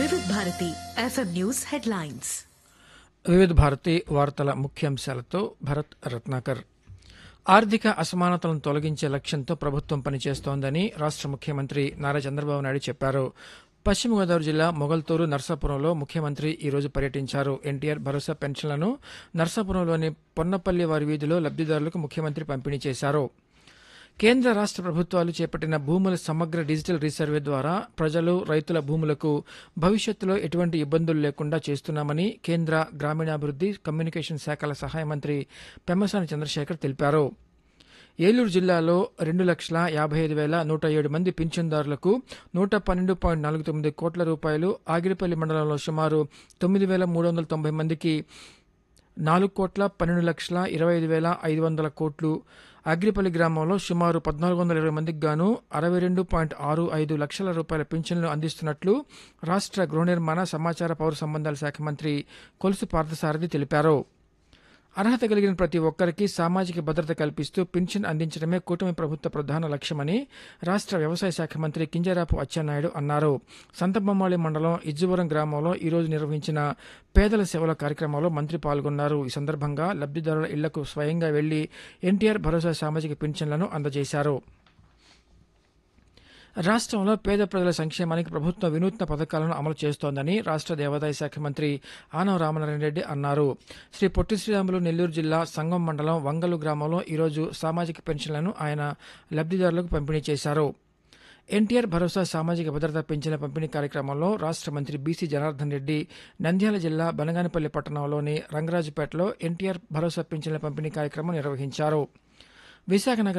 వివిధ Bharati FM news headlines వివిధ భారతి వార్తల ముఖ్యాంశాలతో భరత్ రత్నాకర్ ఆర్థిక అసమానతలను తొలగించే లక్ష్యంతో ప్రభుత్వం పనిచేస్తోందని రాష్ట ముఖ్యమంత్రి నారా చంద్రబాబు నాయుడు చెప్పారు పశ్చిమ గోదావరి జిల్లా మొగల్తూరు నర్సాపురంలో ముఖ్యమంత్రి ఈ రోజు పర్యటించారు ఎన్టీఆర్ భరోసా పెన్షన్లను నర్సాపురంలోని పొన్నపల్లి వారి వీధిలో లబ్దిదారులకు ముఖ్యమంత్రి పంపిణీ చేశారు కేంద్ర రాష్ట ప్రభుత్వాలు చేపట్టిన భూముల సమగ్ర డిజిటల్ రీసర్వే ద్వారా ప్రజలు రైతుల భూములకు భవిష్యత్తులో ఎటువంటి ఇబ్బందులు లేకుండా చేస్తున్నామని కేంద్ర గ్రామీణాభివృద్ది కమ్యూనికేషన్ శాఖల సహాయ మంత్రి పెమ్మసాని చంద్రశేఖర్ తెలిపారు ఏలూరు జిల్లాలో రెండు లక్షల యాభై ఐదు వేల నూట ఏడు మంది పింఛన్దారులకు నూట పన్నెండు పాయింట్ నాలుగు తొమ్మిది కోట్ల రూపాయలు ఆగిరిపల్లి మండలంలో సుమారు తొమ్మిది వేల మూడు వందల తొంభై మందికి నాలుగు కోట్ల పన్నెండు లక్షల ఇరవై ఐదు వేల ఐదు వందల కోట్లు అగ్రిపల్లి గ్రామంలో సుమారు పద్నాలుగు వందల ఇరవై మందికి గాను అరవై రెండు పాయింట్ ఆరు ఐదు లక్షల రూపాయల పింఛన్లు అందిస్తున్నట్లు రాష్ట్ర గృహ నిర్మాణ సమాచార పౌర సంబంధాల శాఖ మంత్రి కొలుసు పార్థసారథి తెలిపారు అర్హత కలిగిన ప్రతి ఒక్కరికి సామాజిక భద్రత కల్పిస్తూ పింఛన్ అందించడమే కూటమి ప్రభుత్వ ప్రధాన లక్ష్యమని రాష్ట్ర వ్యవసాయ శాఖ మంత్రి కింజరాపు అచ్చెన్నాయుడు అన్నారు సంతబొమ్మాళి మండలం ఇజ్జువరం గ్రామంలో ఈ రోజు నిర్వహించిన పేదల సేవల కార్యక్రమంలో మంత్రి పాల్గొన్నారు ఈ సందర్భంగా లబ్దిదారుల ఇళ్లకు స్వయంగా వెళ్లి ఎన్టీఆర్ భరోసా సామాజిక పింఛన్లను అందజేశారు రాష్ట్రంలో పేద ప్రజల సంక్షేమానికి ప్రభుత్వం వినూత్న పథకాలను అమలు చేస్తోందని రాష్ట్ర దేవాదాయ శాఖ మంత్రి ఆనవ రామనారాయణ రెడ్డి అన్నారు శ్రీ పొట్టి శ్రీరాములు నెల్లూరు జిల్లా సంగం మండలం వంగలు గ్రామంలో ఈరోజు సామాజిక పెన్షన్లను ఆయన లబ్దిదారులకు పంపిణీ చేశారు ఎన్టీఆర్ భరోసా సామాజిక భద్రత పెంచిన పంపిణీ కార్యక్రమంలో రాష్ట్ర మంత్రి బీసీ జనార్దన్ రెడ్డి నంద్యాల జిల్లా బనగానపల్లి పట్టణంలోని రంగరాజుపేటలో ఎన్టీఆర్ భరోసా పింఛన్ల పంపిణీ కార్యక్రమం నిర్వహించారు విశాఖ నగర